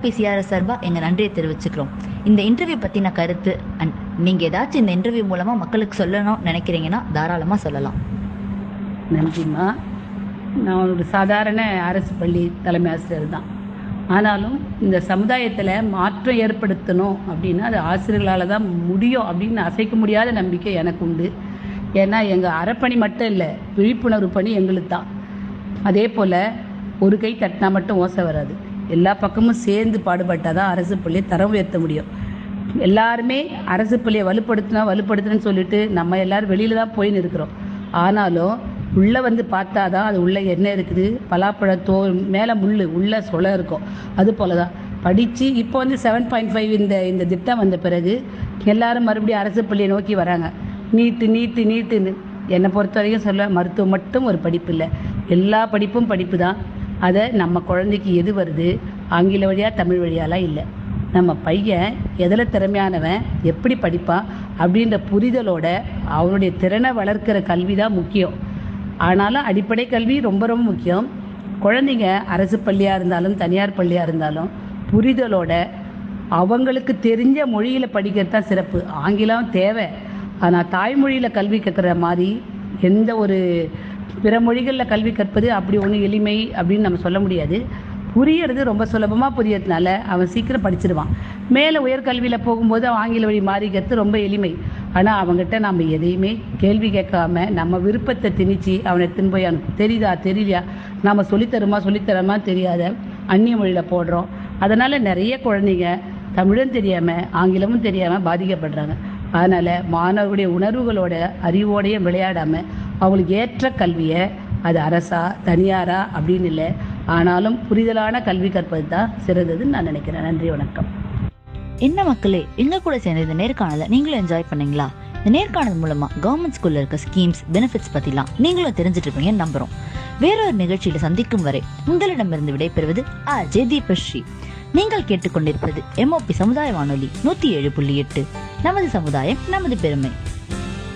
MOP CRS சார்பாக எங்கள் நன்றியை தெரிவிச்சுக்கிறோம் இந்த இன்டர்வியூ பற்றின கருத்து அண்ட் நீங்கள் ஏதாச்சும் இந்த இன்டர்வியூ மூலமாக மக்களுக்கு சொல்லணும் நினைக்கிறீங்கன்னா தாராளமாக சொல்லலாம் நன்றிம்மா நான் ஒரு சாதாரண அரசு பள்ளி தலைமை ஆசிரியர் தான் ஆனாலும் இந்த சமுதாயத்தில் மாற்றம் ஏற்படுத்தணும் அப்படின்னா அது ஆசிரியர்களால் தான் முடியும் அப்படின்னு அசைக்க முடியாத நம்பிக்கை எனக்கு உண்டு ஏன்னா எங்கள் அறப்பணி மட்டும் இல்லை விழிப்புணர்வு பணி எங்களுக்கு தான் அதே போல் ஒரு கை தட்டினா மட்டும் ஓசை வராது எல்லா பக்கமும் சேர்ந்து பாடுபட்டால் தான் அரசு பள்ளியை தரம் உயர்த்த முடியும் எல்லாருமே அரசு பள்ளியை வலுப்படுத்தினா வலுப்படுத்துன்னு சொல்லிட்டு நம்ம எல்லாரும் வெளியில தான் போயின்னு இருக்கிறோம் ஆனாலும் உள்ளே வந்து பார்த்தா தான் அது உள்ளே என்ன இருக்குது பலாப்பழ தோ மேலே முள் உள்ளே சொலை இருக்கும் அது போல தான் படித்து இப்போ வந்து செவன் பாயிண்ட் ஃபைவ் இந்த இந்த திட்டம் வந்த பிறகு எல்லாரும் மறுபடியும் அரசு பள்ளியை நோக்கி வராங்க நீட்டு நீட்டு நீட்டுன்னு என்னை பொறுத்த வரைக்கும் சொல்ல மருத்துவம் மட்டும் ஒரு படிப்பு இல்லை எல்லா படிப்பும் படிப்பு தான் அதை நம்ம குழந்தைக்கு எது வருது ஆங்கில வழியா தமிழ் வழியாலாம் இல்லை நம்ம பையன் எதில் திறமையானவன் எப்படி படிப்பான் அப்படின்ற புரிதலோட அவனுடைய திறனை வளர்க்கிற கல்வி தான் முக்கியம் ஆனாலும் அடிப்படை கல்வி ரொம்ப ரொம்ப முக்கியம் குழந்தைங்க அரசு பள்ளியாக இருந்தாலும் தனியார் பள்ளியாக இருந்தாலும் புரிதலோட அவங்களுக்கு தெரிஞ்ச மொழியில் படிக்கிறது தான் சிறப்பு ஆங்கிலம் தேவை ஆனால் தாய்மொழியில் கல்வி கற்கிற மாதிரி எந்த ஒரு பிற மொழிகளில் கல்வி கற்பது அப்படி ஒன்றும் எளிமை அப்படின்னு நம்ம சொல்ல முடியாது புரியறது ரொம்ப சுலபமாக புரியறதுனால அவன் சீக்கிரம் படிச்சிடுவான் மேலே உயர்கல்வியில் போகும்போது அவன் ஆங்கில வழி மாறிக்கிறது ரொம்ப எளிமை ஆனால் அவங்ககிட்ட நம்ம எதையுமே கேள்வி கேட்காம நம்ம விருப்பத்தை திணிச்சு அவனை எடுத்துன்னு போய் அவனுக்கு தெரியுதா தெரியலையா நம்ம சொல்லித்தருமா சொல்லித்தரமா தெரியாத அந்நிய மொழியில் போடுறோம் அதனால் நிறைய குழந்தைங்க தமிழும் தெரியாமல் ஆங்கிலமும் தெரியாமல் பாதிக்கப்படுறாங்க அதனால் மாணவர்களுடைய உணர்வுகளோட அறிவோடையும் விளையாடாமல் அவங்களுக்கு ஏற்ற கல்வியை அது அரசா தனியாரா அப்படின்னு இல்லை ஆனாலும் புரிதலான கல்வி கற்பது தான் சிறந்ததுன்னு நான் நினைக்கிறேன் நன்றி வணக்கம் என்ன மக்களே எங்க கூட சேர்ந்து இந்த நேர்காணலை நீங்களும் என்ஜாய் பண்ணீங்களா இந்த நேர்காணல் மூலமா கவர்மெண்ட் ஸ்கூல்ல இருக்க ஸ்கீம்ஸ் பெனிஃபிட்ஸ் பத்திலாம் நீங்களும் தெரிஞ்சிட்டு இருப்பீங்கன்னு நம்புறோம் வேறொரு நிகழ்ச்சியில சந்திக்கும் வரை உங்களிடமிருந்து விடைபெறுவது ஆர் ஜே தீபஸ்ரீ நீங்கள் கேட்டுக்கொண்டிருப்பது எம்ஓபி சமுதாய வானொலி நூத்தி ஏழு புள்ளி எட்டு நமது சமுதாயம் நமது பெருமை